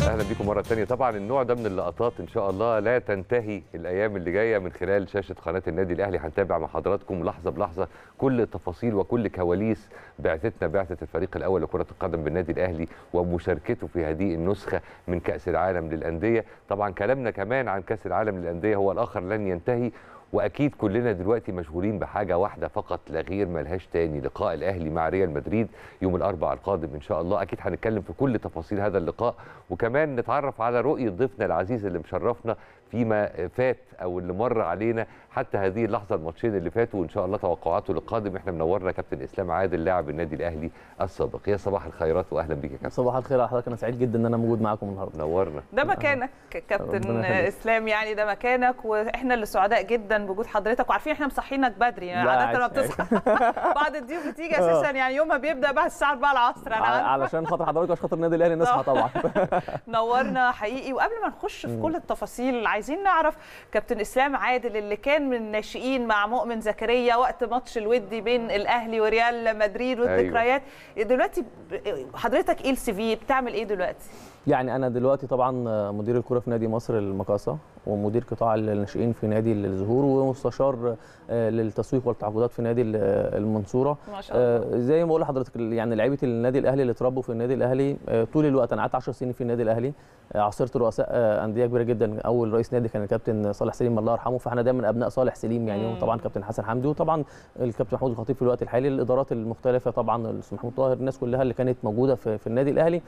اهلا بيكم مره ثانيه طبعا النوع ده من اللقطات ان شاء الله لا تنتهي الايام اللي جايه من خلال شاشه قناه النادي الاهلي هنتابع مع حضراتكم لحظه بلحظه كل التفاصيل وكل كواليس بعثتنا بعثه الفريق الاول لكره القدم بالنادي الاهلي ومشاركته في هذه النسخه من كاس العالم للانديه طبعا كلامنا كمان عن كاس العالم للانديه هو الاخر لن ينتهي واكيد كلنا دلوقتي مشغولين بحاجه واحده فقط لا غير ملهاش تاني لقاء الاهلي مع ريال مدريد يوم الاربعاء القادم ان شاء الله اكيد هنتكلم في كل تفاصيل هذا اللقاء وكمان نتعرف على رؤيه ضيفنا العزيز اللي مشرفنا فيما فات او اللي مر علينا حتى هذه اللحظه الماتشين اللي فاتوا وان شاء الله توقعاته للقادم احنا منورنا كابتن اسلام عادل لاعب النادي الاهلي السابق يا صباح الخيرات واهلا بيك يا كابتن صباح الخير على حضرتك انا سعيد جدا ان انا موجود معاكم النهارده نورنا ده مكانك كابتن ربنا يخليك. اسلام يعني ده مكانك واحنا اللي سعداء جدا بوجود حضرتك وعارفين احنا مصحينك بدري يعني لا، عاده لما عادي. بتصحى بعض الضيوف بتيجي اساسا يعني يومها بيبدا بعد الساعه 4 العصر انا ع- عارفة. علشان خاطر حضرتك عشان خاطر النادي الاهلي نصحى طبعا نورنا حقيقي وقبل ما نخش في كل التفاصيل عايزين نعرف كابتن اسلام عادل اللي كان من الناشئين مع مؤمن زكريا وقت ماتش الودي بين الاهلي وريال مدريد والذكريات دلوقتي ب- حضرتك ايه السي في بتعمل ايه دلوقتي يعني انا دلوقتي طبعا مدير الكره في نادي مصر المقاصه ومدير قطاع الناشئين في نادي الزهور ومستشار آه، للتسويق والتعاقدات في نادي ال- المنصوره ما شاء الله آه، زي ما بقول لحضرتك يعني لعيبه النادي الاهلي اللي اتربوا في النادي الاهلي آه، طول الوقت انا قعدت 10 سنين في النادي الاهلي آه، عاصرت رؤساء آه، انديه كبيره جدا اول رئيس نادي كان الكابتن صالح سليم الله يرحمه فاحنا دايما ابناء صالح سليم يعني مم. وطبعا كابتن حسن حمدي وطبعا الكابتن محمود الخطيب في الوقت الحالي الادارات المختلفه طبعا الاستاذ محمود طاهر الناس كلها اللي كانت موجوده في, في النادي الاهلي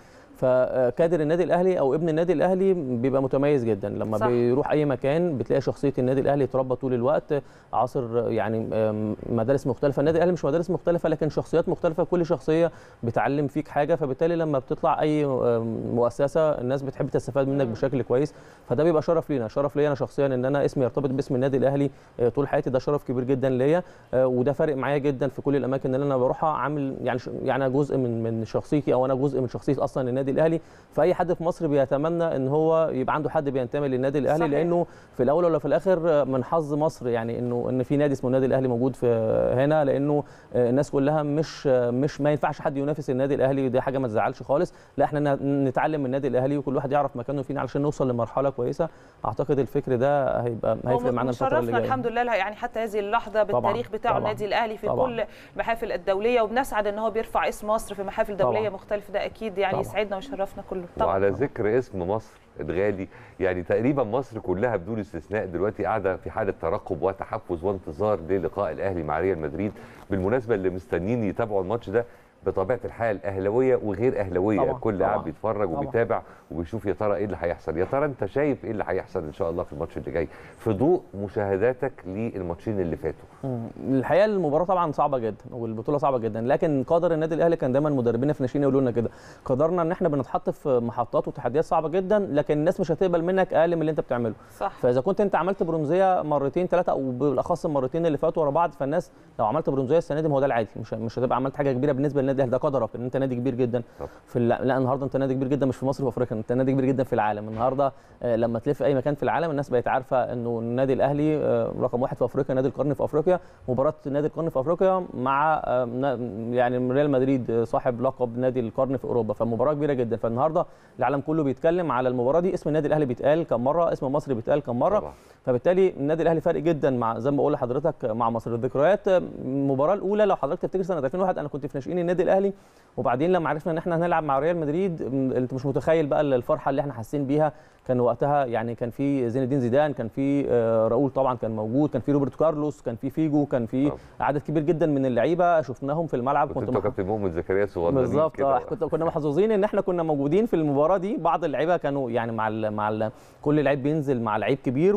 فكادر النادي الاهلي او ابن النادي الاهلي بيبقى متميز جدا لما صح. صح. بيروح اي مكان بتلاقي شخصيه النادي الاهلي اتربى طول الوقت عصر يعني آم، مدارس مختلفه النادي الاهلي مش مدارس مختلفه لكن شخصيات مختلفه كل شخصيه بتعلم فيك حاجه فبالتالي لما بتطلع اي آم، مؤسسه الناس بتحب تستفاد منك مم. بشكل كويس فده بيبقى شرف لينا شرف ليا انا شخصيا ان انا اسمي يرتبط باسم النادي الاهلي آه، طول حياتي ده شرف كبير جدا ليا آه، وده فارق معايا جدا في كل الاماكن اللي انا بروحها عامل يعني ش- يعني أنا جزء من من شخصيتي او انا جزء من شخصيه اصلا النادي الاهلي فاي حد في مصر بيتمنى ان هو يبقى عنده حد بينتمي للنادي الاهلي صحيح. لانه في الاول ولا في الاخر من حظ مصر يعني انه ان في نادي اسمه النادي الاهلي موجود في هنا لانه الناس كلها مش مش ما ينفعش حد ينافس النادي الاهلي ودي حاجه ما تزعلش خالص لا احنا ن- نتعلم من النادي الاهلي وكل واحد يعرف مكانه فين علشان نوصل لمرحله كويسه اعتقد الفكر ده هيبقى هيفرق معانا الفتره اللي مشرفنا جايه الحمد لله يعني حتى هذه اللحظه طبعاً، بالتاريخ بتاعه طبعاً، النادي الاهلي في طبعاً. كل المحافل الدوليه وبنسعد ان هو بيرفع اسم مصر في محافل دوليه طبعاً. مختلفه ده اكيد يعني طبعاً. يسعدنا ويشرفنا كله طبعا وعلى ذكر اسم مصر الغالي يعني تقريبا مصر كلها بدون استثناء دلوقتي قاعده في حاله ترقب وتحفز وانتظار للقاء الاهلي مع ريال مدريد بالمناسبه اللي مستنيين يتابعوا الماتش ده بطبيعه الحال اهلاويه وغير اهلاويه طبعاً، كل طبعاً، قاعد بيتفرج طبعاً. وبيتابع وبيشوف يا ترى ايه اللي هيحصل يا ترى انت شايف ايه اللي هيحصل ان شاء الله في الماتش اللي جاي في ضوء مشاهداتك للماتشين اللي فاتوا مم. الحقيقه المباراه طبعا صعبه جدا والبطوله صعبه جدا لكن قدر النادي الاهلي كان دايما مدربينا في ناشئين يقولوا لنا كده قدرنا ان احنا بنتحط في محطات وتحديات صعبه جدا لكن الناس مش هتقبل منك اقل من اللي انت بتعمله صح فاذا كنت انت عملت برونزيه مرتين ثلاثه او بالاخص المرتين اللي فاتوا ورا بعض فالناس لو عملت برونزيه السنه دي ما هو ده العادي مش مش هتبقى عملت حاجه كبيره بالنسبه للنادي الاهلي ده قدرك ان انت نادي كبير جدا طب. في الل- لا النهارده انت نادي كبير جدا مش في مصر وفي افريقيا انت نادي كبير جدا في العالم النهارده آه، لما تلف في اي مكان في العالم الناس بقت عارفه انه النادي الاهلي آه، رقم واحد في افريقيا نادي القرن في افريقيا مباراه نادي القرن في افريقيا مع آه، نا- يعني ريال مدريد آه، صاحب لقب نادي القرن في اوروبا فمباراه كبيره جدا فالنهارده العالم كله بيتكلم على المباراه دي اسم النادي الاهلي بيتقال كم مره اسم مصر بيتقال كم مره طبعا فبالتالي النادي الاهلي فارق جدا مع زي ما بقول لحضرتك مع مصر الذكريات المباراه الاولى لو حضرتك تفتكر سنه 2001 انا كنت في ناشئين النادي الاهلي وبعدين لما عرفنا ان احنا هنلعب مع ريال مدريد م- انت مش متخيل بقى الفرحه اللي احنا حاسين بيها كان وقتها يعني كان في زين الدين زيدان كان في آه، راؤول طبعا كان موجود كان في روبرت كارلوس كان في فيجو كان في طبعا. عدد كبير جدا من اللعيبه شفناهم في الملعب كنت كنت انت مح- كابتن مؤمن زكريا صغيرين بالظبط كده. اه كنت كنا محظوظين ان احنا كنا موجودين في المباراه دي بعض اللعيبه كانوا يعني مع ال مع ال كل لعيب بينزل مع لعيب كبير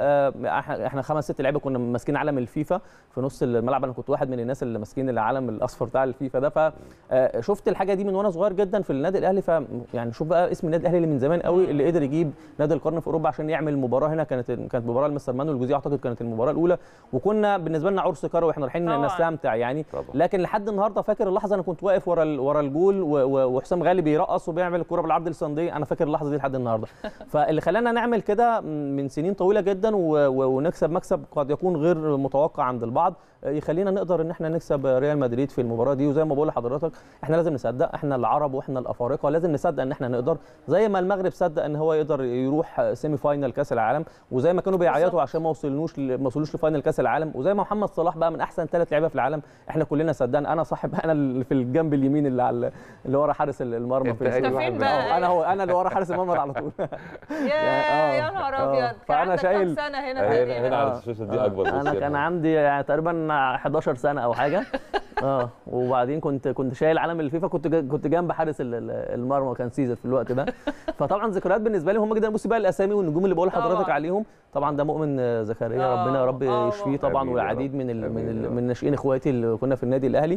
واحنا احنا خمس ست لعيبه كنا ماسكين علم الفيفا في نص الملعب انا كنت واحد من الناس اللي ماسكين العلم الاصفر بتاع الفيفا ده فشفت الحاجه دي من وانا صغير جدا في النادي الاهلي ف يعني شوف بقى اسم النادي الاهلي اللي من زمان قوي اللي قدر يجيب نادي القرن في اوروبا عشان يعمل مباراه هنا كانت كانت مباراه المستر مانويل الجوزيه اعتقد كانت المباراه الاولى وكنا بالنسبه لنا عرس كروي واحنا رايحين طبعاً. نستمتع يعني طبعا لكن لحد النهارده فاكر اللحظه انا كنت واقف ورا ال- ورا الجول و- و- وحسام غالي بيرقص وبيعمل الكوره بالعرض السنديه انا فاكر اللحظه دي لحد النهارده فاللي خلانا نعمل كده من سنين طويله جدا و- و- ونكسب مكسب قد يكون غير متوقع عند البعض يخلينا نقدر ان احنا نكسب ريال مدريد في المباراه دي وزي ما بقول لحضرتك احنا لازم نصدق احنا العرب واحنا الافارقه لازم نصدق ان احنا نقدر زي ما المغرب صدق ان هو يقدر يروح سيمي فاينل كاس العالم وزي ما كانوا بيعيطوا بالظبط. عشان ما وصلنوش ما وصلوش لفاينل كاس العالم وزي ما محمد صلاح بقى من احسن ثلاث لعيبه في العالم احنا كلنا صدقنا انا صاحب انا اللي في الجنب اليمين اللي على اللي ورا حارس المرمى انت في أنهي أنت واحد فين من- بقى؟ آه، انا هو انا اللي ورا حارس المرمى ده على طول يا آه، يا نهار آه. ابيض كان فأنا عندك شايل- كام سنه هنا هنا تقريبا هنا على آه. الشاشه دي آه. اكبر بص انا يا كان نهار. عندي يعني تقريبا 11 سنه او حاجه اه وبعدين كنت كنت شايل علم الفيفا كنت جا- كنت جنب حارس ال- ال- المرمى كان سيزر في الوقت ده فطبعا ذكريات بالنسبه لي هم جدا بصي بقى الاسامي والنجوم اللي بقول لحضرتك طبعاً. عليهم طبعا ده مؤمن آه، زكريا آه، ربنا يا رب آه، يشفيه طبعا آمين يا والعديد رب. من ال من آمين يا ال رب. من ناشئين اخواتي اللي كنا في النادي الاهلي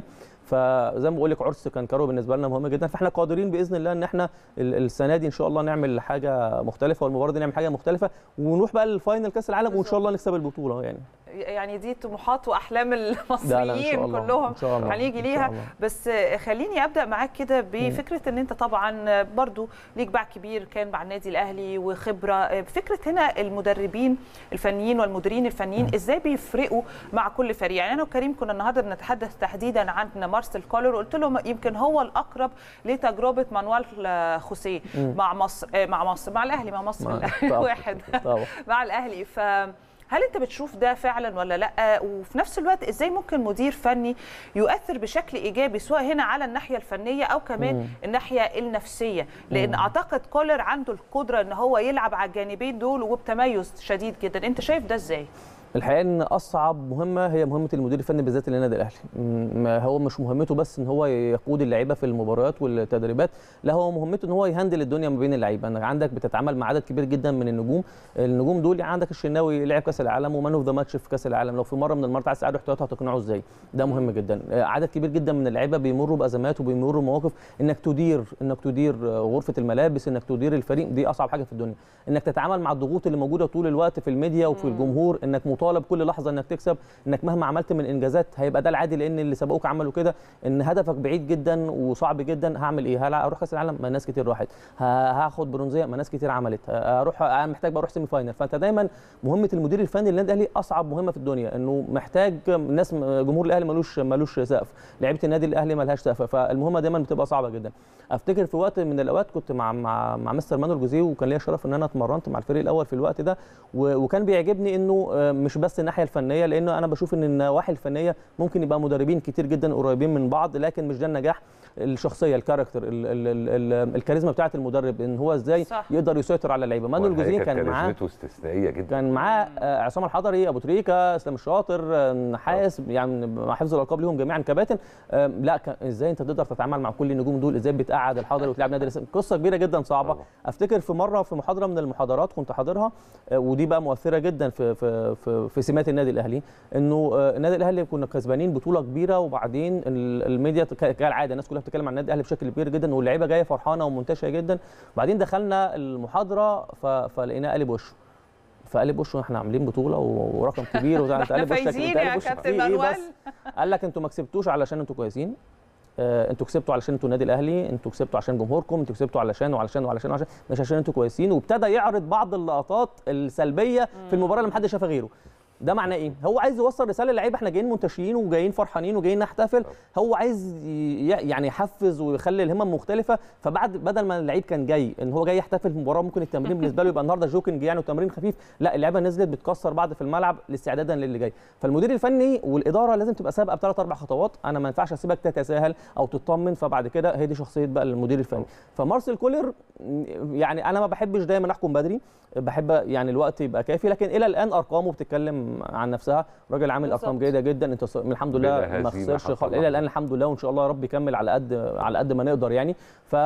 فزي ما بقول لك عرس كان كارو بالنسبه لنا مهم جدا فاحنا قادرين باذن الله ان احنا ال- السنه دي ان شاء الله نعمل حاجه مختلفه والمباراه دي نعمل حاجه مختلفه ونروح بقى للفاينل كاس العالم وان شاء الله نكسب البطوله يعني يعني دي طموحات واحلام لا لا ان المصريين شاء الله كلهم ان شاء الله هنيجي إن شاء ليها الله. بس خليني ابدا معاك كده بفكره ان انت طبعا برضو ليك باع كبير كان مع النادي الاهلي وخبره فكره هنا المدربين الفنيين والمديرين الفنيين ازاي بيفرقوا مع كل فريق يعني انا وكريم كنا النهارده بنتحدث تحديدا عن مارسيل كولر وقلت له يمكن هو الاقرب لتجربه مانويل خوسيه مع مصر مع مصر مع الاهلي مع مصر مع- الأهلي طبعاً. واحد طبعا مع الاهلي ف هل انت بتشوف ده فعلا ولا لا وفي نفس الوقت ازاي ممكن مدير فني يؤثر بشكل ايجابي سواء هنا على الناحيه الفنيه او كمان مم. الناحيه النفسيه لان اعتقد كولر عنده القدره ان هو يلعب على الجانبين دول وبتميز شديد جدا انت شايف ده ازاي الحقيقه ان اصعب مهمه هي مهمه المدير الفني بالذات للنادي الاهلي م- ما هو مش مهمته بس ان هو يقود اللعيبه في المباريات والتدريبات لا هو مهمته ان هو يهندل الدنيا ما بين اللعيبه انك عندك بتتعامل مع عدد كبير جدا من النجوم النجوم دول يعني عندك الشناوي لعب كاس العالم ومان اوف ذا ماتش في كاس العالم لو في مره من المرات عايز تقعد احتياط هتقنعه ازاي ده مهم جدا آه، عدد كبير جدا من اللعيبه بيمروا بازمات وبيمروا بمواقف انك تدير انك تدير آه، غرفه الملابس انك تدير الفريق دي اصعب حاجه في الدنيا انك تتعامل مع الضغوط اللي موجوده طول الوقت في الميديا وفي الجمهور انك مطالب كل لحظه انك تكسب انك مهما عملت من انجازات هيبقى ده العادي لان اللي سبقوك عملوا كده ان هدفك بعيد جدا وصعب جدا هعمل ايه هل اروح كاس العالم ما ناس كتير راحت ه- هاخد برونزيه ما ناس كتير عملت هروح انا محتاج بقى اروح سيمي فاينل فانت دايما مهمه المدير الفني للنادي الاهلي اصعب مهمه في الدنيا انه محتاج ناس جمهور الاهلي ملوش ملوش سقف لعيبه النادي الاهلي ملهاش سقف فالمهمه دايما بتبقى صعبه جدا افتكر في وقت من الاوقات كنت مع مع مع مستر مانويل جوزيه وكان ليا شرف ان انا اتمرنت مع الفريق الاول في الوقت ده و- وكان بيعجبني انه آه، مش بس الناحيه الفنيه لانه انا بشوف ان النواحي الفنيه ممكن يبقى مدربين كتير جدا قريبين من بعض لكن مش ده النجاح الشخصيه الكاركتر ال ال ال ال الكاريزما بتاعه المدرب ان هو ازاي صح. يقدر يسيطر على اللعيبه مانويل والحقيقة جوزيه كان كانت معاه كاريزمته استثنائيه جدا كان معاه آه، عصام الحضري ابو تريكه اسلام الشاطر آه، نحاس يعني مع حفظ الالقاب ليهم جميعا كباتن آه، لا كان- ازاي انت تقدر تتعامل مع كل النجوم دول ازاي بتقعد الحضري وتلعب نادي الاسم قصه كبيره جدا صعبه طبعا. افتكر في مره في محاضره من المحاضرات كنت حاضرها آه، ودي بقى مؤثره جدا في في في, في سمات النادي الاهلي انه آه، النادي الاهلي كنا كسبانين بطوله كبيره وبعدين ال- الميديا ك- كالعاده الناس كلها بتتكلم عن النادي الاهلي بشكل كبير جدا واللعيبه جايه فرحانه ومنتشره جدا بعدين دخلنا المحاضره ف- فلقيناه قلب وشه فقلب وشه احنا عاملين بطوله و- ورقم كبير وبتاع احنا قلب وشك فايزين انت يا قلب وشك كابتن في ايه مانويل. بس قال لك انتوا ما كسبتوش علشان انتوا كويسين آه، انتوا كسبتوا علشان انتوا النادي الاهلي انتوا كسبتوا عشان جمهوركم انتوا كسبتوا علشان وعلشان وعلشان وعشان مش عشان انتوا كويسين وابتدى يعرض بعض اللقطات السلبيه في المباراه اللي محدش شافها غيره ده معناه ايه هو عايز يوصل رساله للعيبه احنا جايين منتشرين وجايين فرحانين وجايين نحتفل هو عايز ي- يعني يحفز ويخلي الهمم مختلفه فبعد بدل ما اللعيب كان جاي ان هو جاي يحتفل في مباراه ممكن التمرين بالنسبه له يبقى النهارده جوكينج يعني وتمرين خفيف لا اللعيبه نزلت بتكسر بعض في الملعب استعدادا للي جاي فالمدير الفني والاداره لازم تبقى سابقه بثلاث اربع خطوات انا ما ينفعش اسيبك تتساهل او تطمن فبعد كده هي دي شخصيه بقى المدير الفني فمارسيل كولر م- يعني انا ما بحبش دايما احكم بدري بحب يعني الوقت يبقى كافي لكن الى الان ارقامه بتتكلم عن نفسها راجل عامل ارقام بالظبط. جيده جدا انت الحمد لله بلا ما هزيمة خسرش حصل خالص الله. الى الان الحمد لله وان شاء الله يا رب يكمل على قد على قد ما نقدر يعني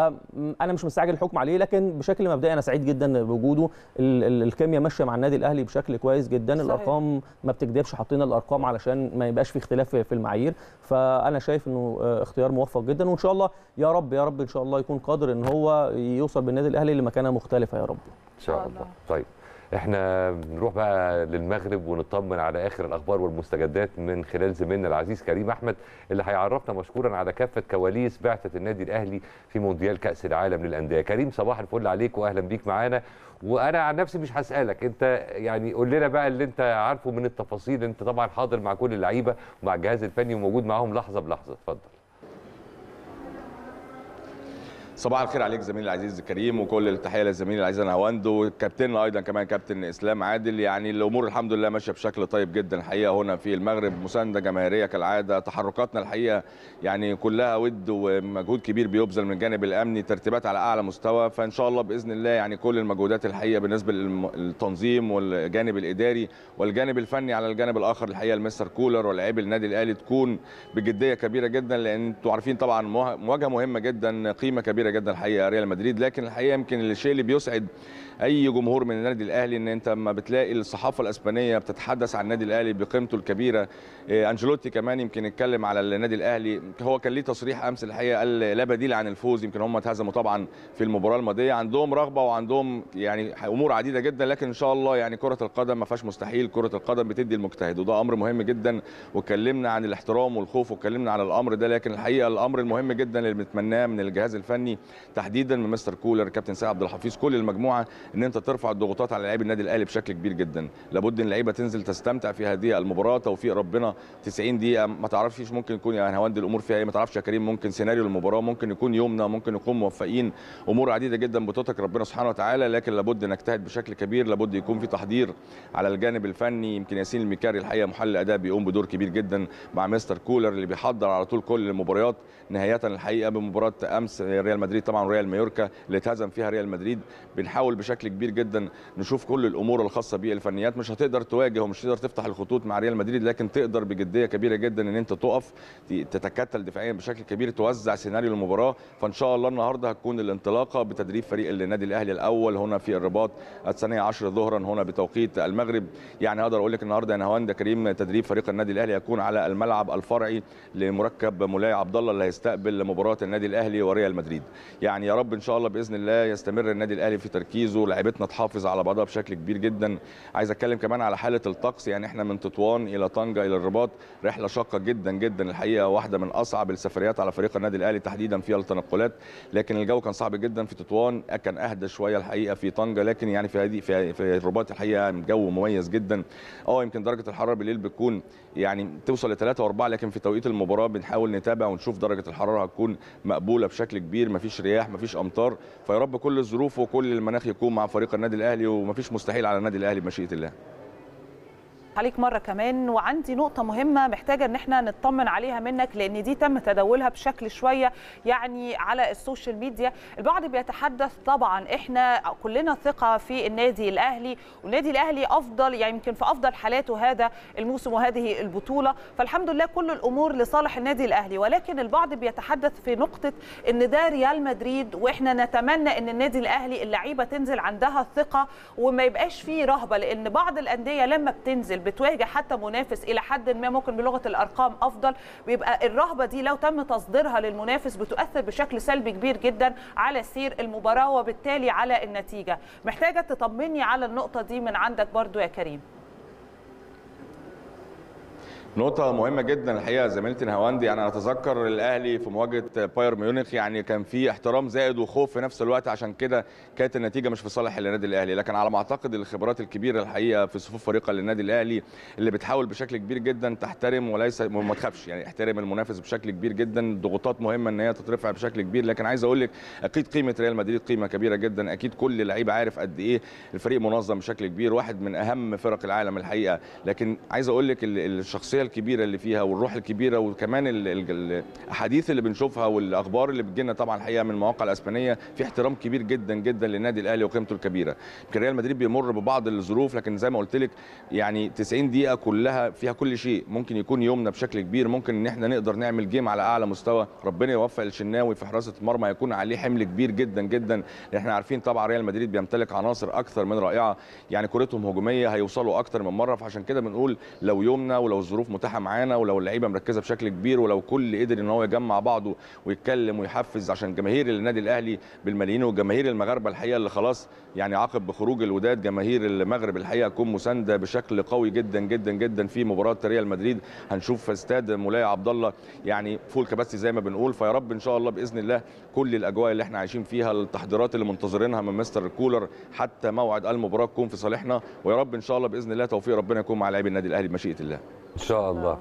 فانا مش مستعجل الحكم عليه لكن بشكل مبدئي انا سعيد جدا بوجوده ال- ال- الكيمياء ماشيه مع النادي الاهلي بشكل كويس جدا صحيح. الارقام ما بتكذبش حاطين الارقام علشان ما يبقاش في اختلاف في المعايير فانا شايف انه آه، اختيار موفق جدا وان شاء الله يا رب يا رب ان شاء الله يكون قادر ان هو يوصل بالنادي الاهلي لمكانه مختلفه يا رب ان شاء الله طيب احنا نروح بقى للمغرب ونطمن على اخر الاخبار والمستجدات من خلال زميلنا العزيز كريم احمد اللي هيعرفنا مشكورا على كافه كواليس بعثه النادي الاهلي في مونديال كاس العالم للانديه كريم صباح الفل عليك واهلا بيك معانا وانا عن نفسي مش هسالك انت يعني قول لنا بقى اللي انت عارفه من التفاصيل انت طبعا حاضر مع كل اللعيبه ومع الجهاز الفني وموجود معاهم لحظه بلحظه اتفضل صباح الخير عليك زميلي العزيز كريم وكل التحيه للزميل العزيز نهاوند وكابتننا ايضا كمان كابتن اسلام عادل يعني الامور الحمد لله ماشيه بشكل طيب جدا الحقيقه هنا في المغرب مسانده جماهيريه كالعاده تحركاتنا الحقيقه يعني كلها ود ومجهود كبير بيبذل من الجانب الامني ترتيبات على اعلى مستوى فان شاء الله باذن الله يعني كل المجهودات الحقيقه بالنسبه للتنظيم والجانب الاداري والجانب الفني على الجانب الاخر الحقيقه المستر كولر ولاعيبي النادي الاهلي تكون بجديه كبيره جدا لان انتوا عارفين طبعا مواجهه مهمه جدا قيمه كبيره جدا الحقيقه ريال مدريد لكن الحقيقه يمكن الشيء اللي بيسعد اي جمهور من النادي الاهلي ان انت لما بتلاقي الصحافه الاسبانيه بتتحدث عن النادي الاهلي بقيمته الكبيره انجلوتي كمان يمكن اتكلم على النادي الاهلي هو كان ليه تصريح امس الحقيقه قال لا بديل عن الفوز يمكن هم اتهزموا طبعا في المباراه الماضيه عندهم رغبه وعندهم يعني امور عديده جدا لكن ان شاء الله يعني كره القدم ما فيهاش مستحيل كره القدم بتدي المجتهد وده امر مهم جدا واتكلمنا عن الاحترام والخوف واتكلمنا عن الامر ده لكن الحقيقه الامر المهم جدا اللي بنتمناه من الجهاز الفني تحديدا من مستر كولر كابتن سيد عبد الحفيظ كل المجموعه ان انت ترفع الضغوطات على لاعبي النادي الاهلي بشكل كبير جدا لابد ان اللعيبه تنزل تستمتع في هذه المباراه توفيق ربنا 90 دقيقه ما تعرفش ممكن يكون يعني هواند الامور فيها ايه ما تعرفش يا كريم ممكن سيناريو المباراه ممكن يكون يومنا ممكن نكون موفقين امور عديده جدا بتترك ربنا سبحانه وتعالى لكن لابد نجتهد بشكل كبير لابد يكون في تحضير على الجانب الفني يمكن ياسين المكاري الحقيقه محلل اداء بيقوم بدور كبير جدا مع مستر كولر اللي بيحضر على طول كل المباريات نهايه الحقيقه بمباراه امس ريال مدريد طبعا ريال مايوركا اللي اتهزم فيها ريال مدريد بنحاول بشكل كبير جدا نشوف كل الامور الخاصه بالفنيات مش هتقدر تواجه ومش هتقدر تفتح الخطوط مع ريال مدريد لكن تقدر بجديه كبيره جدا ان انت تقف تتكتل دفاعيا بشكل كبير توزع سيناريو المباراه فان شاء الله النهارده هتكون الانطلاقه بتدريب فريق النادي الاهلي الاول هنا في الرباط الثانيه 10 ظهرا هنا بتوقيت المغرب يعني اقدر اقول لك النهارده يا نهاوند كريم تدريب فريق النادي الاهلي هيكون على الملعب الفرعي لمركب مولاي عبد الله اللي هيستقبل مباراه النادي الاهلي وريال مدريد يعني يا رب ان شاء الله باذن الله يستمر النادي الاهلي في تركيزه لعيبتنا تحافظ على بعضها بشكل كبير جدا عايز اتكلم كمان على حاله الطقس يعني احنا من تطوان الى طنجه الى الرباط رحله شاقه جدا جدا الحقيقه واحده من اصعب السفريات على فريق النادي الاهلي تحديدا في التنقلات لكن الجو كان صعب جدا في تطوان كان اهدى شويه الحقيقه في طنجه لكن يعني في هذه في, في الرباط الحقيقه جو مميز جدا اه يمكن درجه الحراره بالليل بتكون يعني توصل ل 3 و4 لكن في توقيت المباراه بنحاول نتابع ونشوف درجه الحراره هتكون مقبوله بشكل كبير مفيش رياح مفيش امطار فيا رب كل الظروف وكل المناخ يكون مع فريق النادي الاهلي ومفيش مستحيل على النادي الاهلي بمشيئه الله عليك مره كمان وعندي نقطه مهمه محتاجه ان احنا نطمن عليها منك لان دي تم تداولها بشكل شويه يعني على السوشيال ميديا البعض بيتحدث طبعا احنا كلنا ثقه في النادي الاهلي والنادي الاهلي افضل يعني يمكن في افضل حالاته هذا الموسم وهذه البطوله فالحمد لله كل الامور لصالح النادي الاهلي ولكن البعض بيتحدث في نقطه ان ده ريال مدريد واحنا نتمنى ان النادي الاهلي اللعيبه تنزل عندها ثقه وما يبقاش فيه رهبه لان بعض الانديه لما بتنزل بتواجه حتى منافس الى حد ما ممكن بلغه الارقام افضل بيبقى الرهبه دي لو تم تصديرها للمنافس بتؤثر بشكل سلبي كبير جدا على سير المباراه وبالتالي على النتيجه محتاجه تطمني على النقطه دي من عندك برضو يا كريم نقطة مهمة جدا الحقيقة زميلتي نهاوندي أنا أتذكر الأهلي في مواجهة باير ميونخ يعني كان في احترام زائد وخوف في نفس الوقت عشان كده كانت النتيجة مش في صالح النادي الأهلي لكن على ما أعتقد الخبرات الكبيرة الحقيقة في صفوف فريق النادي الأهلي اللي بتحاول بشكل كبير جدا تحترم وليس ما تخافش يعني احترم المنافس بشكل كبير جدا ضغوطات مهمة إن هي تترفع بشكل كبير لكن عايز أقول لك أكيد قيمة ريال مدريد قيمة كبيرة جدا أكيد كل لعيب عارف قد إيه الفريق منظم بشكل كبير واحد من أهم فرق العالم الحقيقة لكن عايز أقول لك الشخصية الكبيرة اللي فيها والروح الكبيره وكمان الاحاديث اللي بنشوفها والاخبار اللي بتجينا طبعا الحقيقه من المواقع الاسبانيه في احترام كبير جدا جدا للنادي الاهلي وقيمته الكبيره يمكن ريال مدريد بيمر ببعض الظروف لكن زي ما قلت لك يعني 90 دقيقه كلها فيها كل شيء ممكن يكون يومنا بشكل كبير ممكن ان احنا نقدر نعمل جيم على اعلى مستوى ربنا يوفق الشناوي في حراسه المرمى يكون عليه حمل كبير جدا جدا احنا عارفين طبعا ريال مدريد بيمتلك عناصر اكثر من رائعه يعني كورتهم هجوميه هيوصلوا اكثر من مره فعشان كده بنقول لو يومنا ولو الظروف متاحه معانا ولو اللعيبه مركزه بشكل كبير ولو كل قدر ان هو يجمع بعضه ويتكلم ويحفز عشان جماهير النادي الاهلي بالملايين وجماهير المغاربه الحقيقه اللي خلاص يعني عقب بخروج الوداد جماهير المغرب الحقيقه تكون مسانده بشكل قوي جدا جدا جدا في مباراه ريال مدريد هنشوف في استاد مولاي عبد الله يعني فول كباستي زي ما بنقول فيا رب ان شاء الله باذن الله كل الاجواء اللي احنا عايشين فيها التحضيرات اللي منتظرينها من مستر كولر حتى موعد المباراه تكون في صالحنا ويا رب ان شاء الله باذن الله توفيق ربنا يكون مع لاعبي النادي الاهلي بمشيئه الله ان شاء الله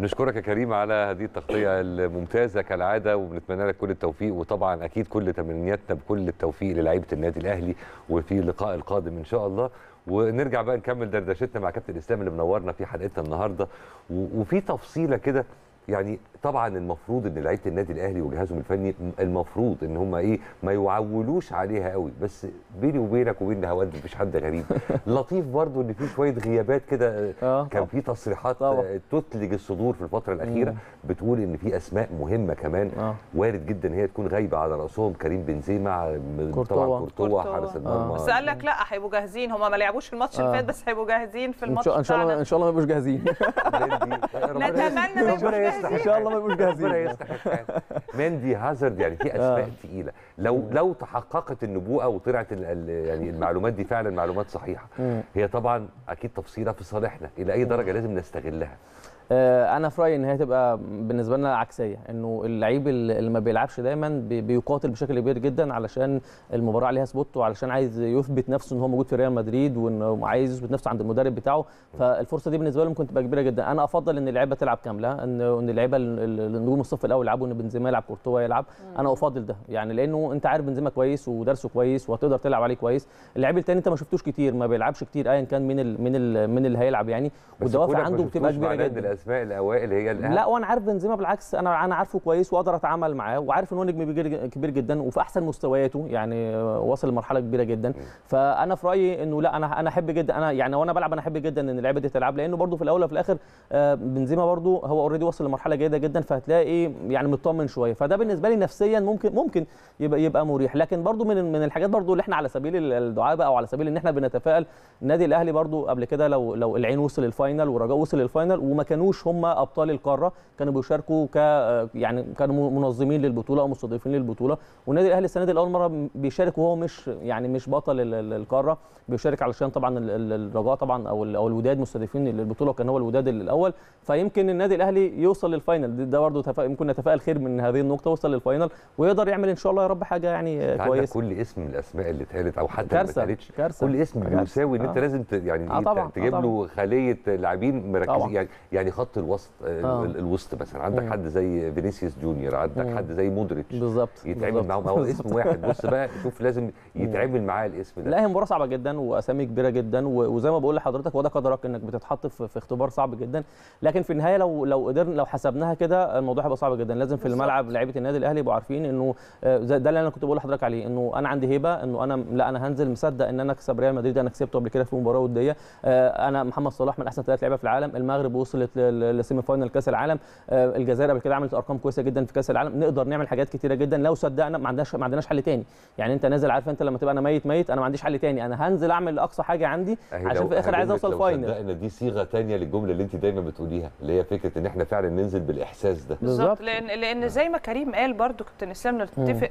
نشكرك يا كريم على هذه التغطيه الممتازه كالعاده وبنتمنى لك كل التوفيق وطبعا اكيد كل تمنياتنا بكل التوفيق للاعيبه النادي الاهلي وفي اللقاء القادم ان شاء الله ونرجع بقى نكمل دردشتنا مع كابتن اسلام اللي منورنا في حلقتنا النهارده و- وفي تفصيله كده يعني طبعا المفروض ان لعيبه النادي الاهلي وجهازهم الفني المفروض ان هم ايه ما يعولوش عليها قوي بس بيني وبينك وبين هوند مفيش حد غريب لطيف برضو ان في شويه غيابات كده اه كان في تصريحات طبعا. آه، تثلج الصدور في الفتره الاخيره مم. بتقول ان في اسماء مهمه كمان اه وارد جدا ان هي تكون غايبه على راسهم كريم بنزيما من- كورتوا. طبعا كورتوا كورتوا. حارس آه. المرمى بس قال لك لا هيبقوا جاهزين هم ما لعبوش الماتش اللي آه. فات بس هيبقوا جاهزين في ان الماتش شاء ان شاء الله بتاعنا. ان شاء الله ما يبقوش جاهزين مندي ربنا- نتمنى ما يبقوش ربنا جاهزين. يصلح ان شاء الله ما يبقوش ربنا جاهزين يصلح الحال. مندي هازارد يعني في اسماء تقيله لو لو تحققت النبوءه وطلعت ال- ال- يعني المعلومات دي فعلا معلومات صحيحه مم. هي طبعا اكيد تفصيله في صالحنا الى اي درجه لازم نستغلها آه، انا في رايي ان هي تبقى بالنسبه لنا عكسيه انه اللعيب اللي اللي ما بيلعبش دايما بي- بيقاتل بشكل كبير جدا علشان المباراه عليها سبوت وعلشان عايز يثبت نفسه ان هو موجود في ريال مدريد وانه عايز يثبت نفسه عند المدرب بتاعه فالفرصه دي بالنسبه له ممكن تبقى كبيره جدا انا افضل ان اللعيبه تلعب كامله ان ان اللعيبه ال- ال- النجوم الصف الاول يلعبوا ان بنزيما يلعب كورتوا يلعب انا افضل ده يعني لانه انت عارف بنزيما كويس ودرسه كويس وهتقدر تلعب عليه كويس اللعيب التاني انت ما شفتوش كتير ما بيلعبش كتير ايا كان مين ال من ال من اللي هيلعب يعني بس والدوافع كونك ما عنده بتبقى شفتوش كبيره معناه ان جدا الاسماء الاوائل هي الاهم لا وانا عارف بنزيما بالعكس انا انا عارفه كويس واقدر اتعامل معاه وعارف ان هو نجم كبير كبير جدا وفي احسن مستوياته يعني وصل لمرحله كبيره جدا فانا في رايي انه لا انا انا احب جدا انا يعني وانا بلعب انا احب جدا ان اللعيبه دي تلعب لانه برده في الاول وفي الاخر آه، بنزيما برده هو اوريدي وصل لمرحله جيده جدا فهتلاقي ايه يعني مطمن شويه فده بالنسبه لي نفسيا ممكن ممكن يبقى يبقى مريح لكن برده من من الحاجات برده اللي احنا على سبيل الدعاء بقى او على سبيل ان احنا بنتفائل النادي الاهلي برده قبل كده لو لو العين وصل الفاينل والرجاء وصل الفاينل وما كانوش هم ابطال القاره كانوا بيشاركوا ك يعني كانوا منظمين للبطوله او مستضيفين للبطوله والنادي الاهلي السنه دي لاول مره بيشارك وهو مش يعني مش بطل ال- ال- القاره بيشارك علشان طبعا ال- ال- الرجاء طبعا او ال- او الوداد مستضيفين للبطوله وكان هو الوداد الاول فيمكن النادي الاهلي يوصل للفاينل ده- ده برضه تفا... يمكن نتفائل خير من هذه النقطه وصل للفاينل ويقدر يعمل ان شاء الله يا رب حاجه يعني انت عندك كويسه كل اسم من الاسماء اللي اتقالت او حتى اللي ما كارثه اتقالتش كارثه كل اسم كارثة. بيساوي ان انت آه. لازم ت- يعني آه إيه، طبعاً، آه تجيب له خليه لاعبين مركزين طبعاً. يعني يعني خط الوسط آه، آه. ال- الوسط مثلا عندك مم. حد زي فينيسيوس جونيور عندك مم. حد زي مودريتش بالظبط يتعامل بالظبط. معاه ما هو اسم واحد بص بقى شوف لازم يتعامل معاه الاسم ده لا هي مباراه صعبه جدا واسامي كبيره جدا و- وزي ما بقول لحضرتك هو ده قدرك انك بتتحط في في اختبار صعب جدا لكن في النهايه لو لو قدرنا لو حسبناها كده الموضوع هيبقى صعب جدا لازم في بالظبط. الملعب لعيبه النادي الاهلي يبقوا عارفين انه آه، زي- ده اللي انا كنت بقول لحضرتك عليه انه انا عندي هيبه انه انا لا انا هنزل مصدق ان انا اكسب ريال مدريد انا كسبته قبل كده في مباراه وديه آه، انا محمد صلاح من احسن ثلاث لعيبه في العالم المغرب وصلت ل- لسيمي فاينل كاس العالم آه، الجزائر قبل كده عملت ارقام كويسه جدا في كاس العالم نقدر نعمل حاجات كتيره جدا لو صدقنا ما عندناش ما عندناش حل تاني يعني انت نازل عارف انت لما تبقى انا ميت ميت انا ما عنديش حل تاني انا هنزل اعمل اقصى حاجه عندي أهي عشان لو- في الاخر عايز جملة اوصل لو فاينل صدقنا دي صيغه تانية للجمله اللي انت دايما بتقوليها اللي هي فكره ان احنا فعلا ننزل بالاحساس ده بالظبط بالظبط. لان لان زي ما كريم قال برضو كنت نسلم نتفق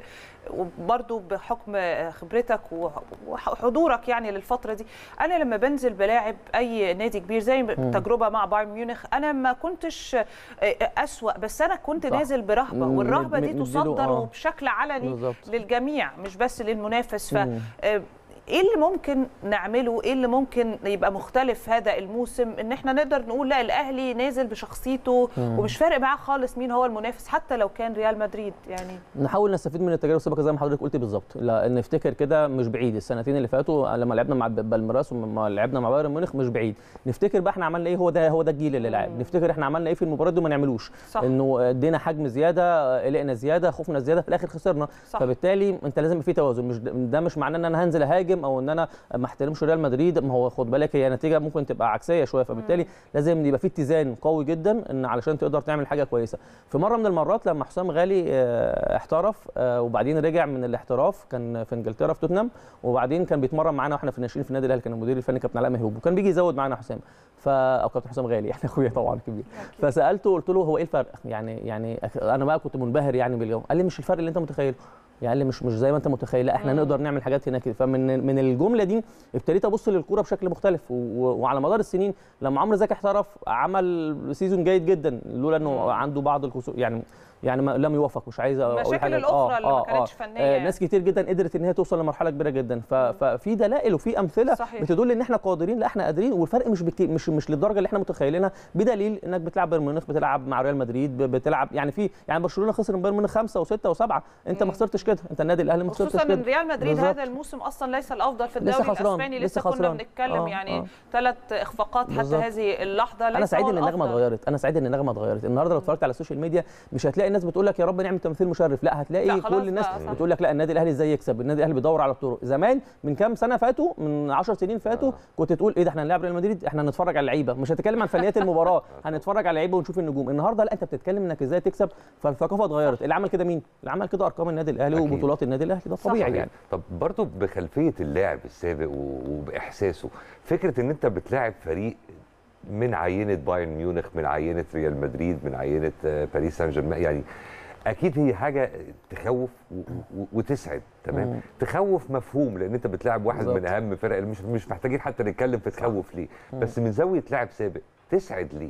وبرضو بحكم خبرتك وحضورك يعني للفتره دي انا لما بنزل بلاعب اي نادي كبير زي تجربه مع بايرن ميونخ انا ما كنتش اسوا بس انا كنت صح. نازل برهبه مم، والرهبه دي مديله- تصدر آه. وبشكل علني بالظبط. للجميع مش بس للمنافس ف مم. آه، ايه اللي ممكن نعمله ايه اللي ممكن يبقى مختلف هذا الموسم ان احنا نقدر نقول لا الاهلي نازل بشخصيته ومش فارق معاه خالص مين هو المنافس حتى لو كان ريال مدريد يعني نحاول نستفيد من التجارب السابقه زي ما حضرتك قلت بالظبط لا نفتكر كده مش بعيد السنتين اللي فاتوا لما لعبنا مع بالميراس ولما لعبنا مع بايرن ميونخ مش بعيد نفتكر بقى احنا عملنا ايه هو ده هو ده الجيل اللي لعب نفتكر احنا عملنا ايه في المباراه دي وما نعملوش صح. انه ادينا حجم زياده قلقنا زياده خوفنا زياده في الاخر خسرنا صح. فبالتالي انت لازم يبقى في توازن مش ده مش معناه ان انا هنزل اهاجم او ان انا ما احترمش ريال مدريد ما هو خد بالك هي نتيجه ممكن تبقى عكسيه شويه فبالتالي لازم يبقى في اتزان قوي جدا ان علشان تقدر تعمل حاجه كويسه في مره من المرات لما حسام غالي آه، احترف آه، وبعدين رجع من الاحتراف كان في انجلترا في توتنهام وبعدين كان بيتمرن معانا واحنا في الناشئين في النادي الاهلي كان المدير الفني كابتن علاء مهوب وكان بيجي يزود معانا حسام ف او كابتن حسام غالي يعني اخويا طبعا كبير فسالته قلت له هو ايه الفرق يعني يعني أخ- انا بقى كنت منبهر يعني باليوم قال لي مش الفرق اللي انت متخيله يعني اللي مش مش زي ما انت متخيل لا احنا نقدر نعمل حاجات هناك فمن من الجمله دي ابتديت ابص للكوره بشكل مختلف و- و- وعلى مدار السنين لما عمرو زكي احترف عمل سيزون جيد جدا لولا انه عنده بعض الكسور يعني يعني ما لم يوفق مش عايز اقول المشاكل حاجه الأخرى اللي ما كانتش فنية آه يعني. ناس كتير جدا قدرت ان هي توصل لمرحله كبيره جدا ف- ففي دلائل وفي امثله صحيح. بتدل ان احنا قادرين لا احنا قادرين والفرق مش بكتير مش مش للدرجه اللي احنا متخيلينها بدليل انك بتلعب بايرن ميونخ بتلعب مع ريال مدريد ب- بتلعب يعني في يعني برشلونه خسر من بايرن ميونخ خمسه وسته وسبعه انت ما خسرتش كده انت النادي الاهلي ما خسرتش خصوصا كده ان ريال مدريد بالظبط. هذا الموسم اصلا ليس الافضل في لسه الدوري خسران، الاسباني لسه لسه كنا خسران. بنتكلم آه، يعني آه. ثلاث اخفاقات حتى بالظبط. هذه اللحظه انا ليس سعيد هو ان النغمه الأفضل. اتغيرت انا سعيد ان النغمه اتغيرت النهارده لو اتفرجت على السوشيال ميديا مش هتلاقي الناس بتقول لك يا رب نعمل تمثيل مشرف لا هتلاقي لا، خلاص كل الناس بقى، صح. بتقول لك لا النادي الاهلي ازاي يكسب النادي الاهلي بيدور على الطرق زمان من كام سنه فاتوا من 10 سنين فاتوا كنت تقول ايه ده احنا هنلعب ريال مدريد احنا هنتفرج على اللعيبه مش هتتكلم عن فنيات المباراه هنتفرج على اللعيبه ونشوف النجوم النهارده لا انت بتتكلم انك ازاي تكسب فالثقافه اتغيرت اللي عمل كده مين اللي عمل كده ارقام النادي الاهلي أكيد. وبطولات النادي الاهلي ده طبيعي صحيح. يعني طب برضه بخلفيه اللاعب السابق و- وباحساسه فكره ان انت بتلاعب فريق من عينه بايرن ميونخ من عينه ريال مدريد من عينه آه، باريس سان جيرمان يعني اكيد هي حاجه تخوف و- و- وتسعد تمام مم. تخوف مفهوم لان انت بتلاعب واحد بالظبط. من اهم فرق مش مش محتاجين حتى نتكلم في تخوف ليه بس من زاويه لاعب سابق تسعد ليه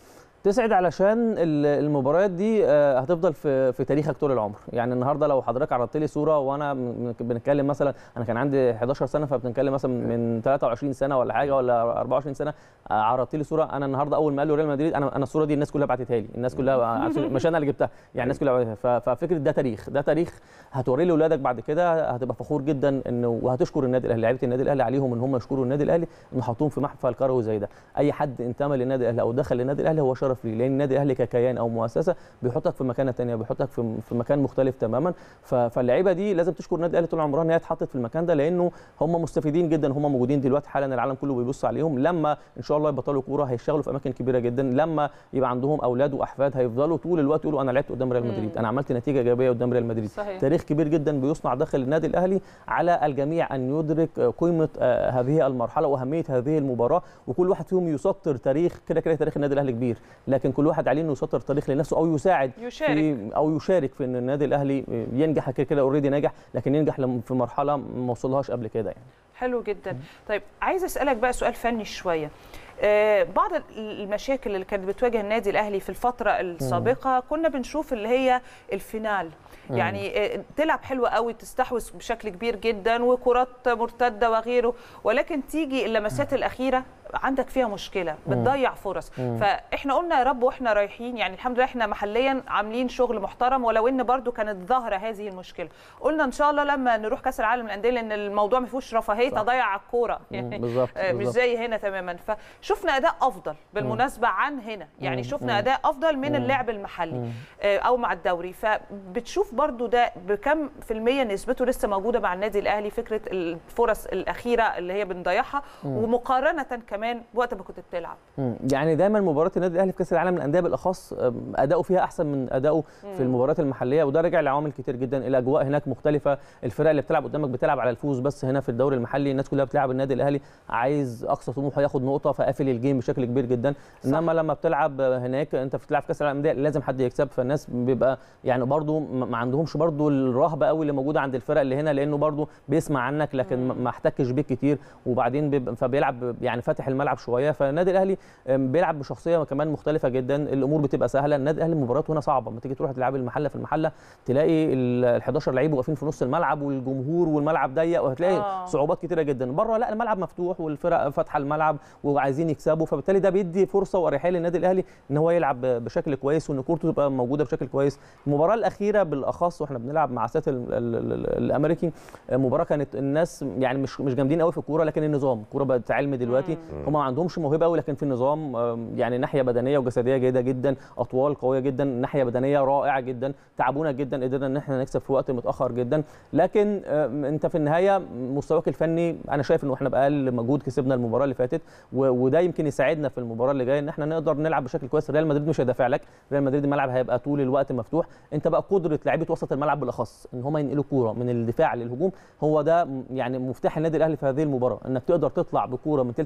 تسعد علشان ال- المباريات دي آه، هتفضل في في تاريخك طول العمر يعني النهارده لو حضرتك عرضت لي صوره وانا م- بنتكلم مثلا انا كان عندي 11 سنه فبنتكلم مثلا من 23 سنه ولا حاجه ولا 24 سنه آه، عرضت لي صوره انا النهارده اول ما قالوا ريال مدريد انا انا الصوره دي الناس كلها بعتتها لي الناس كلها مش انا اللي جبتها يعني الناس كلها بعتتها ف- ففكره ده تاريخ ده تاريخ هتوريه لاولادك بعد كده هتبقى فخور جدا انه وهتشكر النادي الاهلي لعيبه النادي الاهلي عليهم ان هم يشكروا النادي الاهلي انه حطوهم في محفل كروي زي ده اي حد انتمى للنادي الاهلي او دخل للنادي الاهلي هو شرف ليه لان النادي الاهلي ككيان او مؤسسه بيحطك في مكانه ثانيه بيحطك في في مكان مختلف تماما ف- فاللعيبه دي لازم تشكر النادي الاهلي طول عمرها ان هي اتحطت في المكان ده لانه هم مستفيدين جدا هم موجودين دلوقتي حالا العالم كله بيبص عليهم لما ان شاء الله يبطلوا كوره هيشتغلوا في اماكن كبيره جدا لما يبقى عندهم اولاد واحفاد هيفضلوا طول الوقت يقولوا انا لعبت قدام ريال مدريد انا عملت نتيجه ايجابيه قدام ريال مدريد صحيح. تاريخ كبير جدا بيصنع داخل النادي الاهلي على الجميع ان يدرك قيمه آه، هذه المرحله واهميه هذه المباراه وكل واحد فيهم يسطر تاريخ كده كده تاريخ النادي الاهلي كبير لكن كل واحد عليه انه يسطر تاريخ لنفسه او يساعد يشارك. في او يشارك في ان النادي الاهلي ينجح كده كده اوريدي ناجح لكن ينجح لم- في مرحله ما وصلهاش قبل كده يعني حلو جدا طيب عايز اسالك بقى سؤال فني شويه آه، بعض المشاكل اللي كانت بتواجه النادي الاهلي في الفتره السابقه كنا بنشوف اللي هي الفينال يعني آه، تلعب حلوه قوي تستحوذ بشكل كبير جدا وكرات مرتده وغيره ولكن تيجي اللمسات الاخيره عندك فيها مشكله بتضيع فرص فاحنا قلنا يا رب واحنا رايحين يعني الحمد لله احنا محليا عاملين شغل محترم ولو ان برضو كانت ظاهره هذه المشكله قلنا ان شاء الله لما نروح كاس العالم للانديه لان الموضوع ما فيهوش رفاهيه صح. اضيع على الكوره يعني بالظبط، آه، مش بالظبط. زي هنا تماما فشفنا اداء افضل بالمناسبه عن هنا يعني شفنا اداء افضل من اللعب المحلي آه، او مع الدوري فبتشوف برضو ده بكم في الميه نسبته لسه موجوده مع النادي الاهلي فكره الفرص الاخيره اللي هي بنضيعها ومقارنه كمان بوقت ما كنت بتلعب مم. يعني دايما مباراه النادي الاهلي في كاس العالم للانديه بالاخص أم، اداؤه فيها احسن من اداؤه في المباريات المحليه وده راجع لعوامل كتير جدا الاجواء هناك مختلفه الفرق اللي بتلعب قدامك بتلعب على الفوز بس هنا في الدوري المحلي الناس كلها بتلعب النادي الاهلي عايز اقصى طموحه ياخد نقطه فقافل الجيم بشكل كبير جدا انما لما بتلعب هناك انت بتلعب في كاس العالم للانديه لازم حد يكسب فالناس بيبقى يعني برضو ما ما عندهمش برضو الرهبه قوي اللي موجوده عند الفرق اللي هنا لانه برضو بيسمع عنك لكن ما- ما احتكش بيك كتير وبعدين بيبقى فبيلعب يعني فاتح الملعب شويه فالنادي الاهلي أم، بيلعب بشخصيه كمان مختلفه جدا الامور بتبقى سهله النادي الاهلي مباراته هنا صعبه لما تيجي تروح تلعب المحله في المحله تلاقي ال 11 لعيب واقفين في نص الملعب والجمهور والملعب ضيق وهتلاقي آه. صعوبات كتيره جدا بره لا الملعب مفتوح والفرق فاتحه الملعب وعايزين يكسبوا فبالتالي ده بيدي فرصه واريحيه للنادي الاهلي ان هو يلعب بشكل كويس وان كورته تبقى موجوده بشكل كويس المباراه الاخيره بالاخص واحنا بنلعب مع سات ال- ال- ال- الامريكي مباراه كانت الناس يعني مش مش جامدين قوي في الكوره لكن النظام الكوره بقت علم دلوقتي هم ما عندهمش موهبه قوي لكن في النظام آم، يعني ناحيه بدنيه وجسديه جيده جدا اطوال قويه جدا ناحيه بدنيه رائعه جدا تعبونا جدا قدرنا ان احنا نكسب في وقت متاخر جدا لكن آم، انت في النهايه مستواك الفني انا شايف انه احنا باقل مجهود كسبنا المباراه اللي فاتت و- وده يمكن يساعدنا في المباراه اللي جايه ان احنا نقدر نلعب بشكل كويس ريال مدريد مش هيدافع لك ريال مدريد الملعب هيبقى طول الوقت مفتوح انت بقى قدره لعيبه وسط الملعب بالاخص ان هم ينقلوا كوره من الدفاع للهجوم هو ده م- يعني مفتاح النادي الاهلي في هذه المباراه انك تقدر تطلع بكوره من تلت ملعبك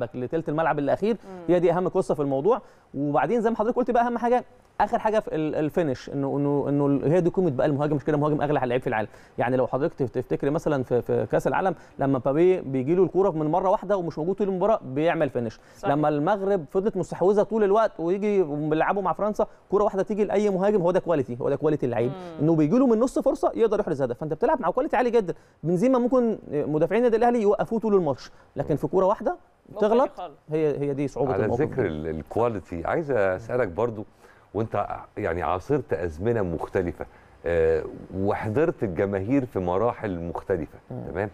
ملعبك لثلث الملعب الاخير هي دي اهم قصه في الموضوع وبعدين زي ما حضرتك قلت بقى اهم حاجه اخر حاجه في ال- الفينش انه انه انه هي دي قيمه بقى المهاجم مش كده مهاجم اغلى لعيب في العالم يعني لو حضرتك تف- تفتكري مثلا في, في كاس العالم لما مبابي بيجي له الكوره من مره واحده ومش موجود طول المباراه بيعمل فينش صحيح. لما المغرب فضلت مستحوذه طول الوقت ويجي بيلعبوا مع فرنسا كوره واحده تيجي لاي مهاجم هو ده كواليتي هو ده كواليتي اللعيب انه بيجي له من نص فرصه يقدر يحرز هدف فانت بتلعب مع كواليتي عالي جدا بنزيما ممكن مدافعين النادي الاهلي يوقفوه طول الماتش لكن في كوره واحده ممكن تغلط يخلص. هي هي دي صعوبه على الموقف ذكر ده. ال- الكواليتي عايز اسالك برضو وانت يعني عاصرت ازمنه مختلفه آه، وحضرت الجماهير في مراحل مختلفه تمام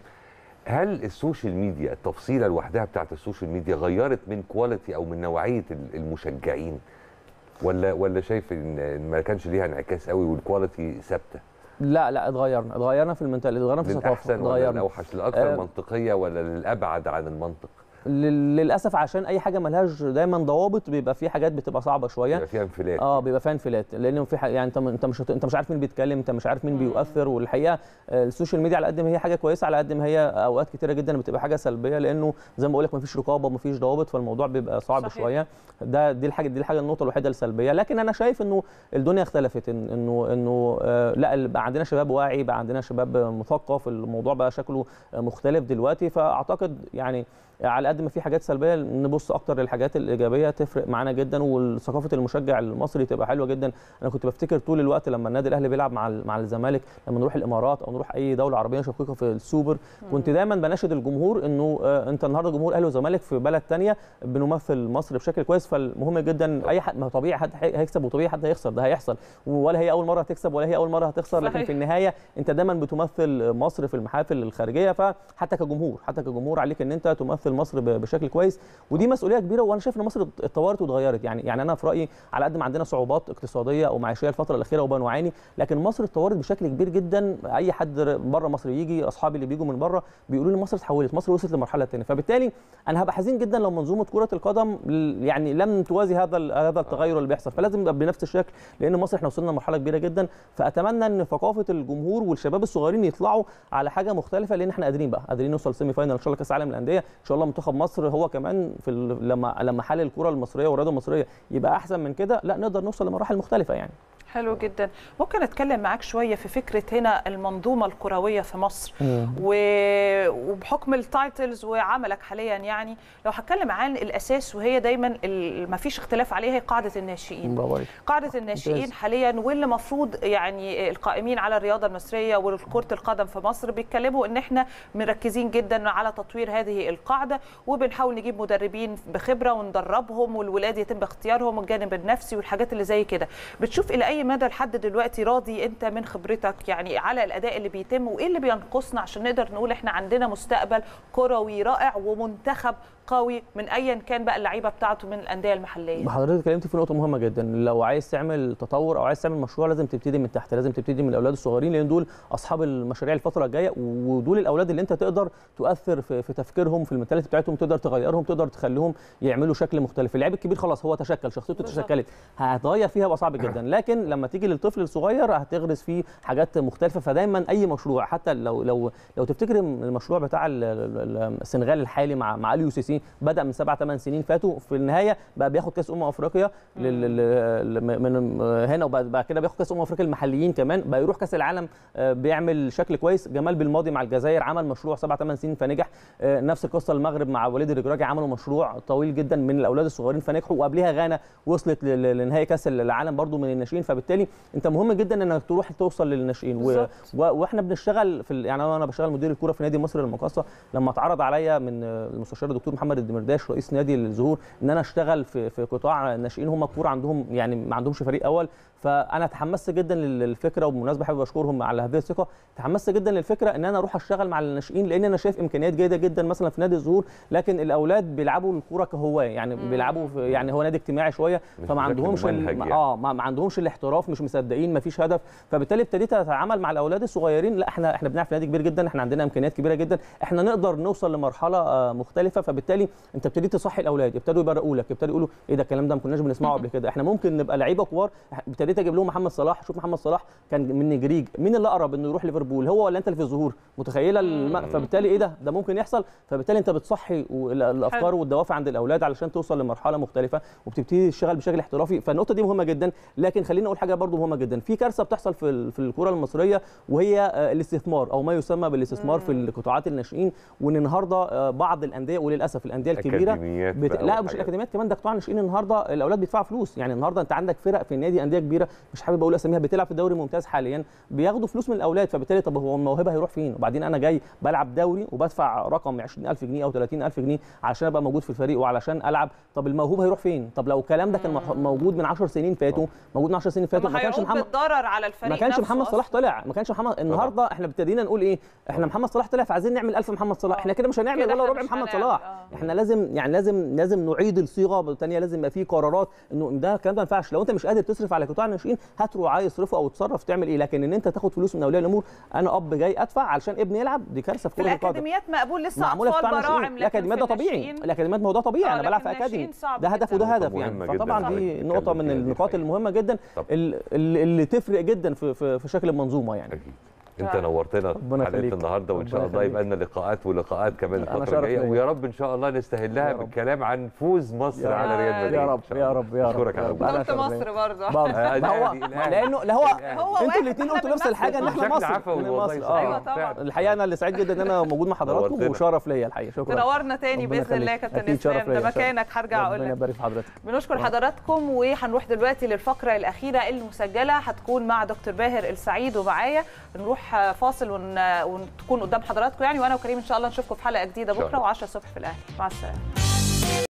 هل السوشيال ميديا التفصيله لوحدها بتاعت السوشيال ميديا غيرت من كواليتي او من نوعيه ال- المشجعين ولا ولا شايف ان إن ما كانش ليها انعكاس قوي والكواليتي ثابته لا لا اتغيرنا اتغيرنا في المنتال اتغيرنا في الثقافه للاحسن ولا اتغيرنا الاوحش للاكثر آه. منطقيه ولا للابعد عن المنطق لل- للاسف عشان اي حاجه ملهاش دايما ضوابط بيبقى في حاجات بتبقى صعبه شويه يبقى فيها انفلات اه بيبقى فيها انفلات لانه في ح... يعني انت انت مش هت- انت مش عارف مين بيتكلم انت مش عارف مين بيؤثر والحقيقه آه، السوشيال ميديا على قد ما هي حاجه كويسه على قد ما هي اوقات كتيره جدا بتبقى حاجه سلبيه لانه زي ما بقول لك مفيش رقابه مفيش ضوابط فالموضوع بيبقى صعب صحيح. شويه ده دي الحاجه دي الحاجه النقطه الوحيده السلبيه لكن انا شايف انه الدنيا اختلفت إن انه انه آه، لا ال- بقى عندنا شباب واعي بقى عندنا شباب مثقف الموضوع بقى شكله آه، مختلف دلوقتي فاعتقد يعني على قد ما في حاجات سلبيه نبص اكتر للحاجات الايجابيه تفرق معانا جدا وثقافه المشجع المصري تبقى حلوه جدا انا كنت بفتكر طول الوقت لما النادي الاهلي بيلعب مع ال- مع الزمالك لما نروح الامارات او نروح اي دوله عربيه شقيقه في السوبر كنت دايما بناشد الجمهور انه آه، انت النهارده جمهور اهلي وزمالك في بلد تانية بنمثل مصر بشكل كويس فالمهم جدا اي حد ما هو طبيعي حد هي- هيكسب وطبيعي حد هيخسر ده هيحصل ولا هي اول مره هتكسب ولا هي اول مره هتخسر لكن صحيح. في النهايه انت دايما بتمثل مصر في المحافل الخارجيه فحتى كجمهور حتى كجمهور عليك ان انت تمثل مصر ب- بشكل كويس ودي مسؤوليه كبيره وانا شايف ان مصر اتطورت واتغيرت يعني يعني انا في رايي على قد ما عندنا صعوبات اقتصاديه او معيشيه الفتره الاخيره وبنعاني لكن مصر اتطورت بشكل كبير جدا اي حد بره مصر يجي اصحابي اللي بيجوا من بره بيقولوا لي مصر اتحولت مصر وصلت لمرحله ثانيه فبالتالي انا هبقى حزين جدا لو منظومه كره القدم ل- يعني لم توازي هذا ال- هذا التغير اللي بيحصل فلازم يبقى بنفس الشكل لان مصر احنا وصلنا لمرحله كبيره جدا فاتمنى ان ثقافه الجمهور والشباب الصغيرين يطلعوا على حاجه مختلفه لان احنا قادرين بقى قادرين نوصل سيمي فاينل ان شاء الله كاس العالم للانديه ان شاء الله منتخب مصر هو كمان في ال- لما لما حال الكره المصريه والرياضه المصريه يبقى احسن من كده لا نقدر نوصل لمراحل مختلفه يعني حلو جدا ممكن اتكلم معاك شويه في فكره هنا المنظومه الكرويه في مصر و... وبحكم التايتلز وعملك حاليا يعني لو هتكلم عن الاساس وهي دايما ال- ما فيش اختلاف عليها هي قاعده الناشئين برافو عليك قاعده الناشئين ممتاز. حاليا واللي المفروض يعني القائمين على الرياضه المصريه وكره القدم في مصر بيتكلموا ان احنا مركزين جدا على تطوير هذه القاعده وبنحاول نجيب مدربين بخبره وندربهم والولاد يتم اختيارهم والجانب النفسي والحاجات اللي زي كده بتشوف الى اي مدى لحد دلوقتي راضي انت من خبرتك يعني على الاداء اللي بيتم وايه اللي بينقصنا عشان نقدر نقول احنا عندنا مستقبل كروي رائع ومنتخب قوي من ايا كان بقى اللعيبه بتاعته من الانديه المحليه حضرتك اتكلمتي في نقطه مهمه جدا لو عايز تعمل تطور او عايز تعمل مشروع لازم تبتدي من تحت لازم تبتدي من الاولاد الصغيرين لان دول اصحاب المشاريع الفتره الجايه ودول الاولاد اللي انت تقدر تؤثر في, في تفكيرهم في المنتاليتي بتاعتهم تقدر تغيرهم تقدر تخليهم يعملوا شكل مختلف اللعيب الكبير خلاص هو تشكل شخصيته بالظبط. تشكلت هتغير فيها بقى صعب جدا لكن لما تيجي للطفل الصغير هتغرس فيه حاجات مختلفه فدايما اي مشروع حتى لو لو لو تفتكر المشروع بتاع ال- ال- ال- السنغال الحالي مع مع اليو سي سي بدا من سبع ثمان سنين فاتوا في النهايه بقى بياخد كاس امم افريقيا لل- لل- ل- من هنا وبعد بعد كده بياخد كاس امم افريقيا المحليين كمان بقى يروح كاس العالم آه، بيعمل شكل كويس جمال بالماضي مع الجزائر عمل مشروع سبع ثمان سنين فنجح آه، نفس القصه المغرب مع وليد الرجراجي عملوا مشروع طويل جدا من الاولاد الصغيرين فنجحوا وقبلها غانا وصلت ل- ل- لنهائي كاس العالم برضو من الناشئين فبالتالي انت مهم جدا انك تروح توصل للناشئين و... بالظبط. و... واحنا بنشتغل في ال... يعني انا بشتغل مدير الكوره في نادي مصر المقاصه لما اتعرض عليا من آه، المستشار الدكتور محمد الدمرداش رئيس نادي الزهور ان انا اشتغل في في قطاع الناشئين هم الكوره عندهم يعني ما عندهمش فريق اول فانا تحمست جدا لل- للفكره وبالمناسبه حابب اشكرهم على هذه الثقه تحمست جدا للفكره ان انا اروح اشتغل مع الناشئين لان انا شايف امكانيات جيده جدا مثلا في نادي الزهور لكن الاولاد بيلعبوا الكوره كهواه يعني بيلعبوا في يعني هو نادي اجتماعي شويه مش فما بشكل عندهمش ال- ممنهج يعني. اه ما ما عندهمش الاحتراف مش مصدقين ما فيش هدف فبالتالي ابتديت اتعامل مع الاولاد الصغيرين لا احنا احنا بنلعب في نادي كبير جدا احنا عندنا امكانيات كبيره جدا احنا نقدر نوصل لمرحله آه، مختلفه فبالتالي فبالتالي انت ابتديت تصحي الاولاد ابتدوا يبرقوا لك ابتدوا يقولوا ايه ده الكلام ده ما كناش بنسمعه قبل كده احنا ممكن نبقى لعيبه كبار ابتديت اجيب لهم محمد صلاح شوف محمد صلاح كان من نجريج مين اللي اقرب انه يروح ليفربول هو ولا انت اللي في الظهور متخيله الم... فبالتالي ايه ده ده ممكن يحصل فبالتالي انت بتصحي ال- الافكار حلو. والدوافع عند الاولاد علشان توصل لمرحله مختلفه وبتبتدي تشتغل بشكل احترافي فالنقطه دي مهمه جدا لكن خليني اقول حاجه برضو مهمه جدا في كارثه بتحصل في ال- في الكره المصريه وهي آه، الاستثمار او ما يسمى بالاستثمار في القطاعات الناشئين وان النهارده آه، بعض الانديه وللاسف الانديه الكبيره أكاديميات بت... بقى لا مش والحاجات. الاكاديميات كمان ده قطاع ناشئين النهارده الاولاد بيدفعوا فلوس يعني النهارده انت عندك فرق في النادي انديه كبيره مش حابب اقول اساميها بتلعب في الدوري الممتاز حاليا بياخدوا فلوس من الاولاد فبالتالي طب هو الموهبه هيروح فين وبعدين انا جاي بلعب دوري وبدفع رقم 20000 جنيه او 30000 جنيه علشان ابقى موجود في الفريق وعلشان العب طب الموهوب هيروح فين طب لو الكلام ده كان مح- موجود من 10 سنين فاتوا موجود من 10 سنين فاتوا طب ما كانش هيعود محمد بالضرر على الفريق ما كانش نفسه محمد صلاح أصلاً. طلع ما كانش محمد النهارده احنا ابتدينا نقول ايه احنا محمد صلاح طلع فعايزين نعمل 1000 محمد صلاح آه. احنا كده مش هنعمل كده ولا إحنا ربع مش محمد هنعمل. صلاح آه. احنا لازم يعني لازم لازم نعيد الصيغه الثانيه لازم يبقى في قرارات انه ده الكلام ده ما ينفعش لو انت مش قادر تصرف على قطاع الناشئين هات رعاه يصرفوا او تصرف تعمل ايه لكن ان انت تاخد فلوس من اولياء الامور انا اب جاي ادفع علشان ابني يلعب دي كارثه في في كره القدم الاكاديميات مقبول لسه معموله في اطفال قطاع براعم الناشئين لكن الاكاديميات ده في طبيعي الناشئين- الاكاديميات ما هو ده طبيعي آه، انا بلعب في لكن اكاديمي الناشئين صعب ده هدف جداً. وده هدف نقطة يعني مهمة جداً فطبعا حضرتك دي بتتكلم نقطه من فيها، دي النقاط حقيقة. المهمه جدا طب. ال- اللي اللي تفرق جدا في في في شكل المنظومه يعني أكيد. انت فعلا. نورتنا ربنا حلقه يخليك. النهارده وان شاء ربنا الله يبقى يخليك. لنا لقاءات ولقاءات كمان أنا الفتره شرف الجايه ليا. ويا رب ان شاء الله نستهلها يا رب. بالكلام عن فوز مصر يا على رب. ريال مدريد يا إن رب شاء يا الله. رب يا رب أشكرك يا على رب. وجودك. أنا قلت شرف مصر ليا. برضه برضه آه، ما هو الأهلي، الأهلي. لانه اللي هو الأهلي. هو انتوا واحد، الاثنين إحنا قلتوا نفس بنفس الحاجه ان احنا بشكل مصر عفوي إحنا والله مصر صحيح. اه أيوة طبعاً. فعلا. الحقيقه انا اللي سعيد جدا ان انا موجود مع حضراتكم نورتنا. وشرف ليا الحقيقه شكرا تنورنا تاني ربنا باذن الله يا يخليك. كابتن أكيد شرف اسلام ده ليا، شرف. مكانك هرجع اقول ربنا لك يبارك في حضرتك بنشكر حضراتكم وهنروح دلوقتي للفقرة الأخيرة المسجلة هتكون مع دكتور باهر السعيد ومعايا نروح فاصل ون... ونكون قدام حضراتكم يعني وأنا وكريم إن شاء الله نشوفكم في حلقة جديدة إن شاء بكرة الله. و10 الصبح في الأهلي مع السلامة